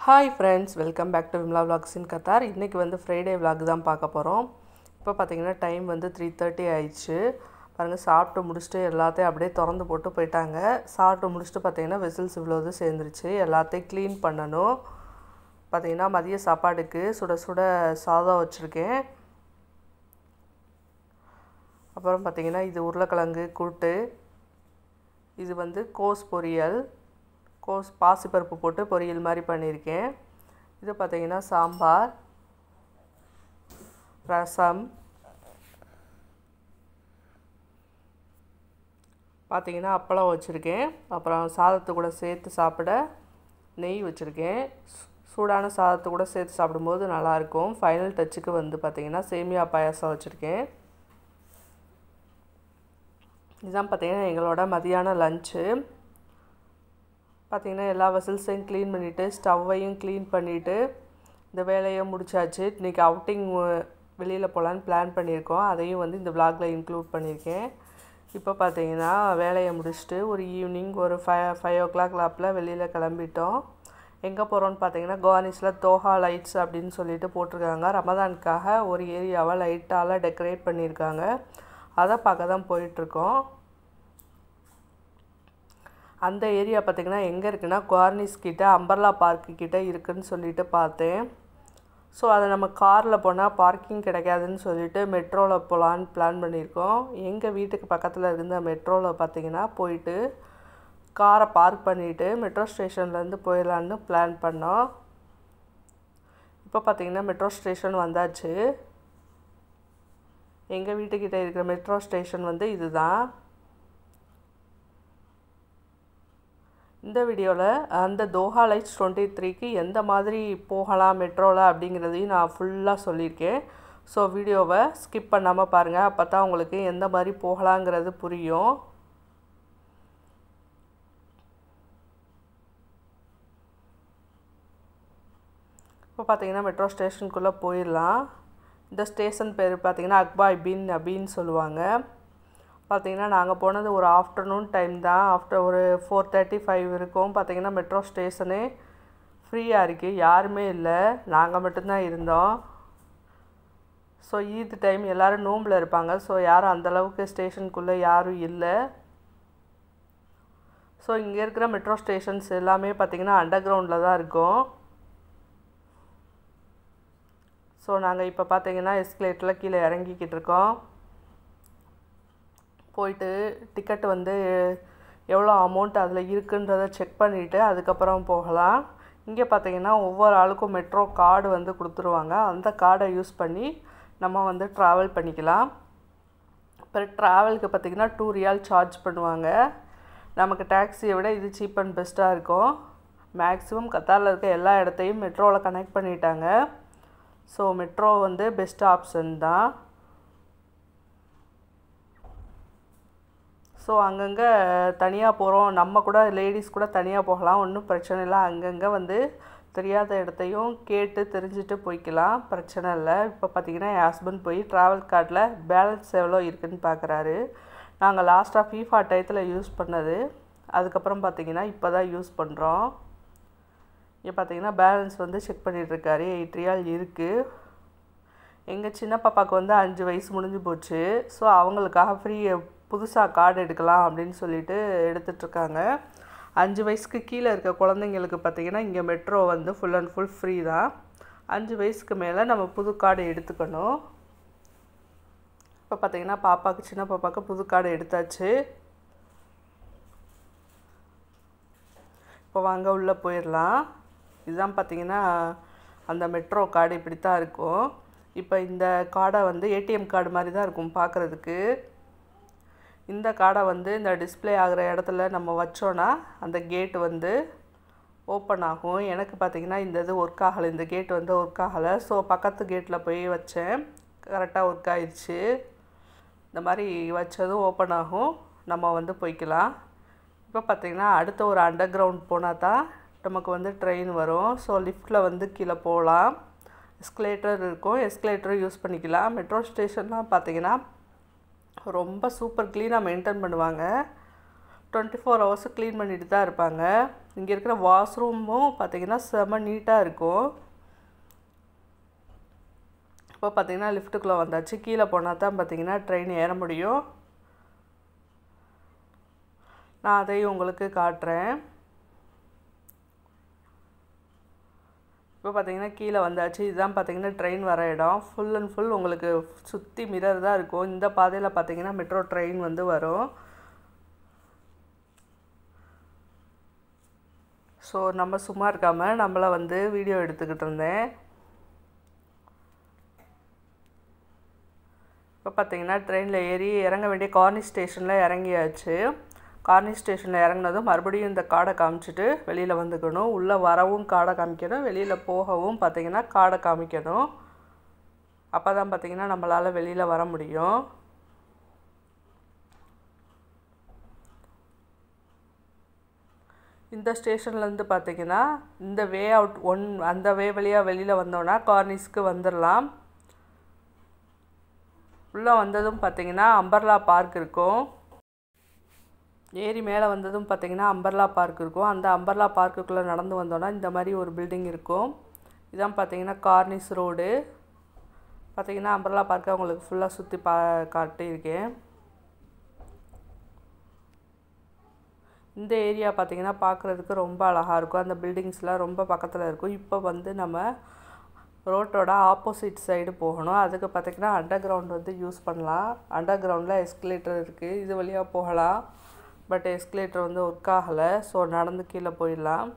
Hi friends welcome back to Vimla vlogs in Qatar இன்றைக்கி வந்து Friday vlog தான் பார்க்க போகிறோம் இப்போ பார்த்தீங்கன்னா டைம் வந்து த்ரீ தேர்ட்டி ஆயிடுச்சு பாருங்கள் சாப்பிட்டு முடிச்சுட்டு எல்லாத்தையும் அப்படியே திறந்து போட்டு போயிட்டாங்க சாப்பிட்டு முடிச்சுட்டு பார்த்தீங்கன்னா வெசில்ஸ் இவ்வளோ இது சேர்ந்துருச்சு எல்லாத்தையும் க்ளீன் பண்ணணும் பார்த்தீங்கன்னா மதிய சாப்பாடுக்கு சுட சுட சாதம் வச்சுருக்கேன் அப்புறம் பார்த்தீங்கன்னா இது உருளைக்கிழங்கு கூட்டு இது வந்து கோஸ் பொரியல் கோஸ் பாசிப்பருப்பு போட்டு பொரியல் மாதிரி பண்ணியிருக்கேன் இது பார்த்தீங்கன்னா சாம்பார் ரசம் பார்த்தீங்கன்னா அப்பளம் வச்சுருக்கேன் அப்புறம் சாதத்து கூட சேர்த்து சாப்பிட நெய் வச்சுருக்கேன் சூடான சாதத்து கூட சேர்த்து சாப்பிடும்போது நல்லாயிருக்கும் ஃபைனல் டச்சுக்கு வந்து பார்த்திங்கன்னா சேமியா பாயாசம் வச்சுருக்கேன் இதுதான் பார்த்திங்கன்னா எங்களோட மதியான லஞ்சு பார்த்திங்கன்னா எல்லா வெசல்ஸையும் க்ளீன் பண்ணிவிட்டு ஸ்டவ்வையும் க்ளீன் பண்ணிவிட்டு இந்த வேலையை முடிச்சாச்சு இன்றைக்கி அவுட்டிங் வெளியில் போகலான்னு பிளான் பண்ணியிருக்கோம் அதையும் வந்து இந்த விலாகில் இன்க்ளூட் பண்ணியிருக்கேன் இப்போ பார்த்தீங்கன்னா வேலையை முடிச்சுட்டு ஒரு ஈவினிங் ஒரு ஃபைவ் ஃபைவ் ஓ கிளாக் லாப்பில் வெளியில் கிளம்பிட்டோம் எங்கே போகிறோன்னு பார்த்தீங்கன்னா கோவானிஸில் தோஹா லைட்ஸ் அப்படின்னு சொல்லிட்டு போட்டிருக்காங்க ரமதானுக்காக ஒரு ஏரியாவை லைட்டால் டெக்கரேட் பண்ணியிருக்காங்க அதை பார்க்க தான் போயிட்டுருக்கோம் அந்த ஏரியா பார்த்திங்கன்னா எங்கே இருக்குன்னா குவார்னிஸ் கிட்ட அம்பர்லா பார்க்கு கிட்ட இருக்குன்னு சொல்லிட்டு பார்த்தேன் ஸோ அதை நம்ம காரில் போனால் பார்க்கிங் கிடைக்காதுன்னு சொல்லிட்டு மெட்ரோவில் போகலான்னு பிளான் பண்ணியிருக்கோம் எங்கள் வீட்டுக்கு பக்கத்தில் இருந்த மெட்ரோவில் பார்த்திங்கன்னா போயிட்டு காரை பார்க் பண்ணிவிட்டு மெட்ரோ ஸ்டேஷன்லேருந்து போயிடலான்னு பிளான் பண்ணோம் இப்போ பார்த்திங்கன்னா மெட்ரோ ஸ்டேஷன் வந்தாச்சு எங்கள் வீட்டுக்கிட்ட இருக்கிற மெட்ரோ ஸ்டேஷன் வந்து இதுதான் இந்த வீடியோவில் அந்த தோஹா லைட்ஸ் டுவெண்ட்டி த்ரீக்கு எந்த மாதிரி போகலாம் மெட்ரோவில் அப்படிங்கிறதையும் நான் ஃபுல்லாக சொல்லியிருக்கேன் ஸோ வீடியோவை ஸ்கிப் பண்ணாமல் பாருங்கள் அப்போ தான் உங்களுக்கு எந்த மாதிரி போகலாங்கிறது புரியும் இப்போ பார்த்தீங்கன்னா மெட்ரோ ஸ்டேஷனுக்குள்ளே போயிடலாம் இந்த ஸ்டேஷன் பேர் பார்த்தீங்கன்னா அக்பாய் பின் அப்படின்னு சொல்லுவாங்க பார்த்தீங்கன்னா நாங்கள் போனது ஒரு ஆஃப்டர்நூன் டைம் தான் ஆஃப்டர் ஒரு ஃபோர் தேர்ட்டி ஃபைவ் இருக்கும் பார்த்தீங்கன்னா மெட்ரோ ஸ்டேஷனே ஃப்ரீயாக இருக்குது யாருமே இல்லை நாங்கள் மட்டும்தான் இருந்தோம் ஸோ ஈத் டைம் எல்லோரும் நோம்பில் இருப்பாங்க ஸோ யாரும் அந்தளவுக்கு ஸ்டேஷனுக்குள்ளே யாரும் இல்லை ஸோ இங்கே இருக்கிற மெட்ரோ ஸ்டேஷன்ஸ் எல்லாமே பார்த்திங்கன்னா அண்டர் கிரவுண்டில் தான் இருக்கும் ஸோ நாங்கள் இப்போ பார்த்தீங்கன்னா எஸ்கலேட்டரில் கீழே இறங்கிக்கிட்டு இருக்கோம் போயிட்டு டிக்கெட் வந்து எவ்வளோ அமௌண்ட் அதில் இருக்குன்றதை செக் பண்ணிவிட்டு அதுக்கப்புறம் போகலாம் இங்கே பார்த்தீங்கன்னா ஒவ்வொரு ஆளுக்கும் மெட்ரோ கார்டு வந்து கொடுத்துருவாங்க அந்த கார்டை யூஸ் பண்ணி நம்ம வந்து ட்ராவல் பண்ணிக்கலாம் அப்புறம் ட்ராவலுக்கு பார்த்திங்கன்னா டூ ரியால் சார்ஜ் பண்ணுவாங்க நமக்கு டாக்ஸியை விட இது சீப் அண்ட் பெஸ்ட்டாக இருக்கும் மேக்ஸிமம் கத்தாரில் இருக்க எல்லா இடத்தையும் மெட்ரோவில் கனெக்ட் பண்ணிட்டாங்க ஸோ மெட்ரோ வந்து பெஸ்ட் ஆப்ஷன் தான் ஸோ அங்கங்கே தனியாக போகிறோம் நம்ம கூட லேடிஸ் கூட தனியாக போகலாம் ஒன்றும் பிரச்சனை இல்லை அங்கங்கே வந்து தெரியாத இடத்தையும் கேட்டு தெரிஞ்சுட்டு போய்க்கலாம் பிரச்சனை இல்லை இப்போ பார்த்தீங்கன்னா என் ஹஸ்பண்ட் போய் ட்ராவல் கார்டில் பேலன்ஸ் எவ்வளோ இருக்குதுன்னு பார்க்குறாரு நாங்கள் லாஸ்ட்டாக ஃபீஃபா டயத்தில் யூஸ் பண்ணது அதுக்கப்புறம் பார்த்தீங்கன்னா இப்போ தான் யூஸ் பண்ணுறோம் இங்கே பார்த்தீங்கன்னா பேலன்ஸ் வந்து செக் பண்ணிகிட்ருக்காரு எயிட் ரியால் இருக்குது எங்கள் சின்ன பாப்பாவுக்கு வந்து அஞ்சு வயசு முடிஞ்சு போச்சு ஸோ அவங்களுக்காக ஃப்ரீ புதுசாக கார்டு எடுக்கலாம் அப்படின்னு சொல்லிட்டு எடுத்துட்ருக்காங்க அஞ்சு வயசுக்கு கீழே இருக்க குழந்தைங்களுக்கு பார்த்திங்கன்னா இங்கே மெட்ரோ வந்து ஃபுல் அண்ட் ஃபுல் ஃப்ரீ தான் அஞ்சு வயசுக்கு மேலே நம்ம புது கார்டு எடுத்துக்கணும் இப்போ பார்த்திங்கன்னா பாப்பாவுக்கு சின்ன பாப்பாவுக்கு புது கார்டு எடுத்தாச்சு இப்போ வாங்க உள்ளே போயிடலாம் இதுதான் பார்த்திங்கன்னா அந்த மெட்ரோ கார்டு இப்படி தான் இருக்கும் இப்போ இந்த கார்டை வந்து ஏடிஎம் கார்டு மாதிரி தான் இருக்கும் பார்க்குறதுக்கு இந்த கார்டை வந்து இந்த டிஸ்பிளே ஆகிற இடத்துல நம்ம வச்சோன்னா அந்த கேட் வந்து ஓப்பன் ஆகும் எனக்கு பார்த்திங்கன்னா இந்த இது ஒர்க் ஆகலை இந்த கேட் வந்து ஒர்க் ஆகலை ஸோ பக்கத்து கேட்டில் போய் வச்சேன் கரெக்டாக ஒர்க் ஆயிடுச்சு இந்த மாதிரி வச்சதும் ஓப்பன் ஆகும் நம்ம வந்து போய்க்கலாம் இப்போ பார்த்திங்கன்னா அடுத்த ஒரு அண்டர் கிரவுண்ட் போனால் தான் நமக்கு வந்து ட்ரெயின் வரும் ஸோ லிஃப்ட்டில் வந்து கீழே போகலாம் எஸ்கலேட்டர் இருக்கும் எஸ்கலேட்டரும் யூஸ் பண்ணிக்கலாம் மெட்ரோ ஸ்டேஷன்லாம் பார்த்திங்கன்னா ரொம்ப சூப்பர் க்ளீனாக மெயின்டைன் பண்ணுவாங்க டுவெண்ட்டி ஃபோர் ஹவர்ஸும் க்ளீன் பண்ணிட்டு தான் இருப்பாங்க இங்கே இருக்கிற வாஷ்ரூமும் பார்த்திங்கன்னா செம நீட்டாக இருக்கும் இப்போ பார்த்திங்கன்னா லிஃப்ட்டுக்குள்ளே வந்தாச்சு கீழே போனால் தான் பார்த்திங்கன்னா ட்ரெயின் ஏற முடியும் நான் அதையும் உங்களுக்கு காட்டுறேன் இப்போ பார்த்தீங்கன்னா கீழே வந்தாச்சு இதுதான் பார்த்தீங்கன்னா ட்ரெயின் வர இடம் ஃபுல் அண்ட் ஃபுல் உங்களுக்கு சுற்றி மிரர் தான் இருக்கும் இந்த பாதையில் பார்த்தீங்கன்னா மெட்ரோ ட்ரெயின் வந்து வரும் ஸோ நம்ம சும்மா இருக்காமல் நம்மளை வந்து வீடியோ எடுத்துக்கிட்டு இருந்தேன் இப்போ பார்த்தீங்கன்னா ட்ரெயினில் ஏறி இறங்க வேண்டிய கார்னி ஸ்டேஷனில் இறங்கியாச்சு கார்னி ஸ்டேஷனில் இறங்கினதும் மறுபடியும் இந்த கார்டை காமிச்சிட்டு வெளியில் வந்துக்கணும் உள்ளே வரவும் கார்டை காமிக்கணும் வெளியில் போகவும் பார்த்தீங்கன்னா கார்டை காமிக்கணும் அப்போ தான் பார்த்தீங்கன்னா நம்மளால் வெளியில் வர முடியும் இந்த ஸ்டேஷன்லேருந்து பார்த்தீங்கன்னா இந்த வே அவுட் ஒன் அந்த வே வழியாக வெளியில் வந்தோன்னா கார்னிஸ்க்கு வந்துடலாம் உள்ளே வந்ததும் பார்த்தீங்கன்னா அம்பர்லா பார்க் இருக்கும் ஏரி மேலே வந்ததும் பார்த்தீங்கன்னா அம்பர்லா பார்க் இருக்கும் அந்த அம்பர்லா பார்க்குக்குள்ளே நடந்து வந்தோன்னா இந்த மாதிரி ஒரு பில்டிங் இருக்கும் இதான் பார்த்தீங்கன்னா கார்னிஸ் ரோடு பார்த்தீங்கன்னா அம்பர்லா பார்க்கை உங்களுக்கு ஃபுல்லாக சுற்றி பா காட்டியிருக்கேன் இந்த ஏரியா பார்த்தீங்கன்னா பார்க்குறதுக்கு ரொம்ப அழகாக இருக்கும் அந்த பில்டிங்ஸ்லாம் ரொம்ப பக்கத்தில் இருக்கும் இப்போ வந்து நம்ம ரோட்டோட ஆப்போசிட் சைடு போகணும் அதுக்கு பார்த்திங்கன்னா அண்டர் கிரவுண்ட் வந்து யூஸ் பண்ணலாம் அண்டர் கிரவுண்டில் எஸ்கலேட்டர் இருக்குது இது வழியாக போகலாம் பட் எஸ்கலேட்டர் வந்து ஒர்க் ஆகலை ஸோ நடந்து கீழே போயிடலாம்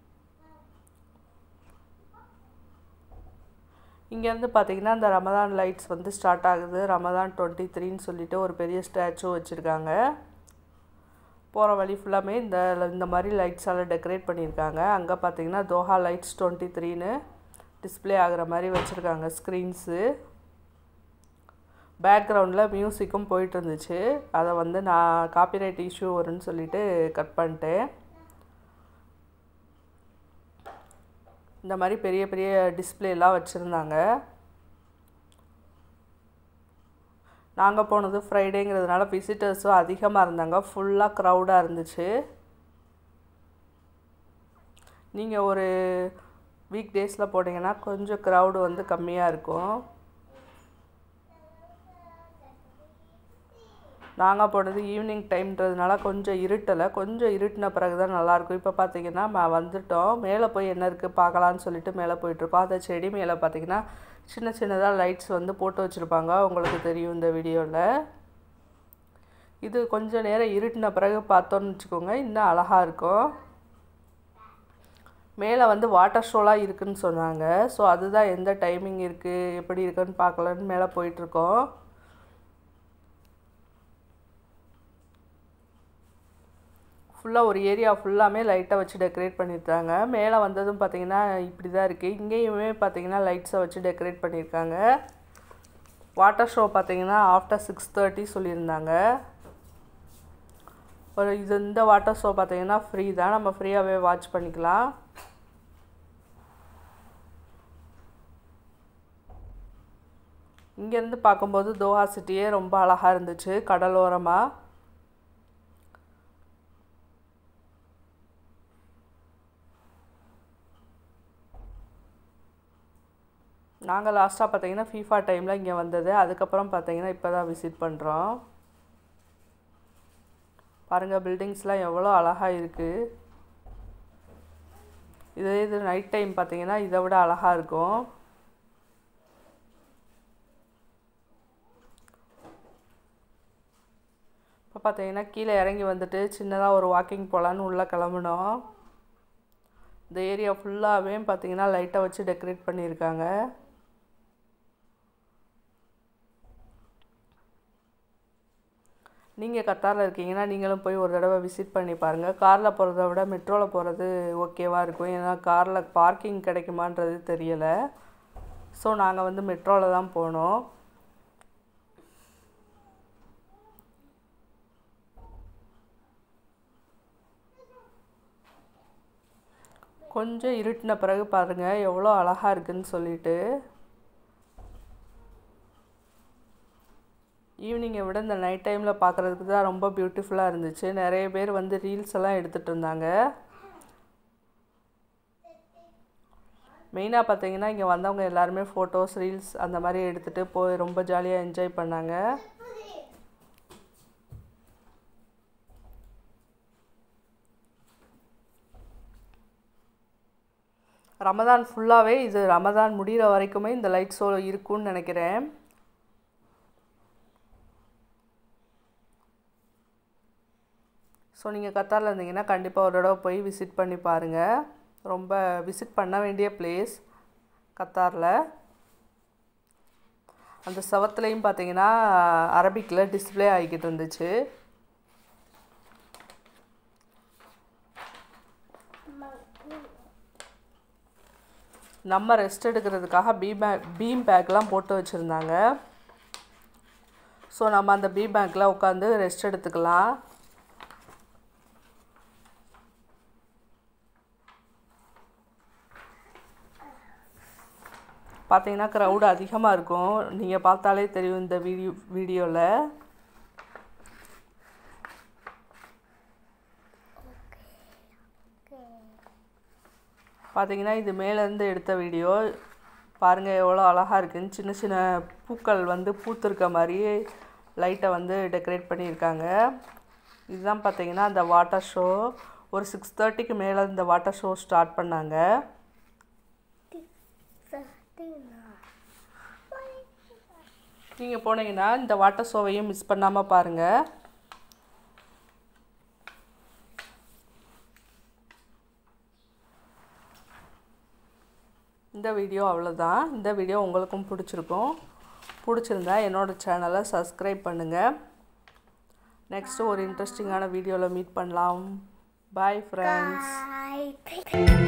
இங்கேருந்து பார்த்தீங்கன்னா இந்த ரமதான் லைட்ஸ் வந்து ஸ்டார்ட் ஆகுது ரமதான் டுவெண்ட்டி த்ரீன்னு சொல்லிட்டு ஒரு பெரிய ஸ்டாச்சு வச்சுருக்காங்க போகிற வழி ஃபுல்லாமே இந்த இந்த மாதிரி லைட்ஸால் டெக்கரேட் பண்ணியிருக்காங்க அங்கே பார்த்தீங்கன்னா தோஹா லைட்ஸ் டுவெண்ட்டி த்ரீன்னு டிஸ்பிளே ஆகிற மாதிரி வச்சுருக்காங்க ஸ்க்ரீன்ஸு பேக்ரவுண்டில் மியூசிக்கும் போயிட்டு இருந்துச்சு அதை வந்து நான் காப்பிரைட் இஷ்யூ வரும்னு சொல்லிட்டு கட் பண்ணிட்டேன் இந்த மாதிரி பெரிய பெரிய டிஸ்பிளேலாம் வச்சுருந்தாங்க நாங்கள் போனது ஃப்ரைடேங்கிறதுனால விசிட்டர்ஸும் அதிகமாக இருந்தாங்க ஃபுல்லாக க்ரௌடாக இருந்துச்சு நீங்கள் ஒரு வீக் டேஸில் போனீங்கன்னா கொஞ்சம் க்ரௌடு வந்து கம்மியாக இருக்கும் நாங்கள் போனது ஈவினிங் டைம்ன்றதுனால கொஞ்சம் இருட்டலை கொஞ்சம் இருட்டின பிறகு தான் நல்லாயிருக்கும் இப்போ பார்த்தீங்கன்னா ம வந்துட்டோம் மேலே போய் என்ன இருக்குது பார்க்கலான்னு சொல்லிட்டு மேலே போயிட்டுருக்கோம் அந்த செடி மேலே பார்த்தீங்கன்னா சின்ன சின்னதாக லைட்ஸ் வந்து போட்டு வச்சுருப்பாங்க உங்களுக்கு தெரியும் இந்த வீடியோவில் இது கொஞ்சம் நேரம் இருட்டின பிறகு பார்த்தோன்னு வச்சுக்கோங்க இன்னும் அழகாக இருக்கும் மேலே வந்து வாட்டர் ஷோலாம் இருக்குதுன்னு சொன்னாங்க ஸோ அதுதான் எந்த டைமிங் இருக்குது எப்படி இருக்குன்னு பார்க்கலான்னு மேலே போயிட்டுருக்கோம் ஃபுல்லாக ஒரு ஏரியா ஃபுல்லாமே லைட்டை வச்சு டெக்கரேட் பண்ணியிருக்காங்க மேலே வந்ததும் பார்த்தீங்கன்னா இப்படி தான் இருக்குது இங்கேயுமே பார்த்தீங்கன்னா லைட்ஸை வச்சு டெக்கரேட் பண்ணியிருக்காங்க வாட்டர் ஷோ பார்த்தீங்கன்னா ஆஃப்டர் சிக்ஸ் தேர்ட்டி சொல்லியிருந்தாங்க ஒரு இது இந்த வாட்டர் ஷோ பார்த்தீங்கன்னா ஃப்ரீ தான் நம்ம ஃப்ரீயாகவே வாட்ச் பண்ணிக்கலாம் இங்கேருந்து பார்க்கும்போது தோஹா சிட்டியே ரொம்ப அழகாக இருந்துச்சு கடலோரமாக நாங்கள் லாஸ்ட்டாக பார்த்தீங்கன்னா ஃபீஃபா டைமில் இங்கே வந்தது அதுக்கப்புறம் பார்த்தீங்கன்னா இப்போ தான் விசிட் பண்ணுறோம் பாருங்கள் பில்டிங்ஸ்லாம் எவ்வளோ அழகாக இருக்குது இதே இது நைட் டைம் பார்த்தீங்கன்னா இதை விட அழகாக இருக்கும் இப்போ பார்த்தீங்கன்னா கீழே இறங்கி வந்துட்டு சின்னதாக ஒரு வாக்கிங் போகலான்னு உள்ளே கிளம்புனோம் இந்த ஏரியா ஃபுல்லாகவே பார்த்தீங்கன்னா லைட்டை வச்சு டெக்கரேட் பண்ணியிருக்காங்க நீங்கள் கத்தாரில் இருக்கீங்கன்னா நீங்களும் போய் ஒரு தடவை விசிட் பண்ணி பாருங்கள் காரில் போகிறத விட மெட்ரோவில் போகிறது ஓகேவாக இருக்கும் ஏன்னா காரில் பார்க்கிங் கிடைக்குமான்றது தெரியலை ஸோ நாங்கள் வந்து மெட்ரோவில் தான் போனோம் கொஞ்சம் இருட்டின பிறகு பாருங்கள் எவ்வளோ அழகாக இருக்குன்னு சொல்லிட்டு ஈவினிங்கை விட இந்த நைட் டைமில் பார்க்குறதுக்கு தான் ரொம்ப பியூட்டிஃபுல்லாக இருந்துச்சு நிறைய பேர் வந்து ரீல்ஸ் எல்லாம் எடுத்துகிட்டு இருந்தாங்க மெயினாக பார்த்தீங்கன்னா இங்கே வந்தவங்க எல்லாருமே ஃபோட்டோஸ் ரீல்ஸ் அந்த மாதிரி எடுத்துகிட்டு போய் ரொம்ப ஜாலியாக என்ஜாய் பண்ணாங்க ரமதான் ஃபுல்லாகவே இது ரமதான் முடிகிற வரைக்குமே இந்த லைட் ஷோ இருக்கும்னு நினைக்கிறேன் ஸோ நீங்கள் கத்தாரில் இருந்தீங்கன்னா கண்டிப்பாக ஒரு தடவை போய் விசிட் பண்ணி பாருங்கள் ரொம்ப விசிட் பண்ண வேண்டிய பிளேஸ் கத்தாரில் அந்த செவத்துலேயும் பார்த்தீங்கன்னா அரபிக்கில் டிஸ்பிளே ஆகிக்கிட்டு இருந்துச்சு நம்ம ரெஸ்ட் எடுக்கிறதுக்காக பீ பேக் பீம் பேக்லாம் போட்டு வச்சுருந்தாங்க ஸோ நம்ம அந்த பீ பேக்கில் உட்காந்து ரெஸ்ட் எடுத்துக்கலாம் பார்த்தீங்கன்னா க்ரௌடு அதிகமாக இருக்கும் நீங்கள் பார்த்தாலே தெரியும் இந்த வீடியோ வீடியோவில் பார்த்தீங்கன்னா இது மேலேருந்து எடுத்த வீடியோ பாருங்கள் எவ்வளோ அழகாக இருக்குன்னு சின்ன சின்ன பூக்கள் வந்து பூத்திருக்க மாதிரி லைட்டை வந்து டெக்கரேட் பண்ணியிருக்காங்க இதுதான் பார்த்தீங்கன்னா அந்த வாட்டர் ஷோ ஒரு சிக்ஸ் தேர்ட்டிக்கு மேலே இந்த வாட்டர் ஷோ ஸ்டார்ட் பண்ணாங்க நீங்கள் போனீங்கன்னா இந்த வாட்டர் ஷோவையும் மிஸ் பண்ணாமல் பாருங்கள் இந்த வீடியோ அவ்வளோதான் இந்த வீடியோ உங்களுக்கும் பிடிச்சிருக்கும் பிடிச்சிருந்தா என்னோடய சேனலை சப்ஸ்கிரைப் பண்ணுங்கள் நெக்ஸ்ட்டு ஒரு இன்ட்ரெஸ்டிங்கான வீடியோவில் மீட் பண்ணலாம் பாய் ஃப்ரெண்ட்ஸ் Bye.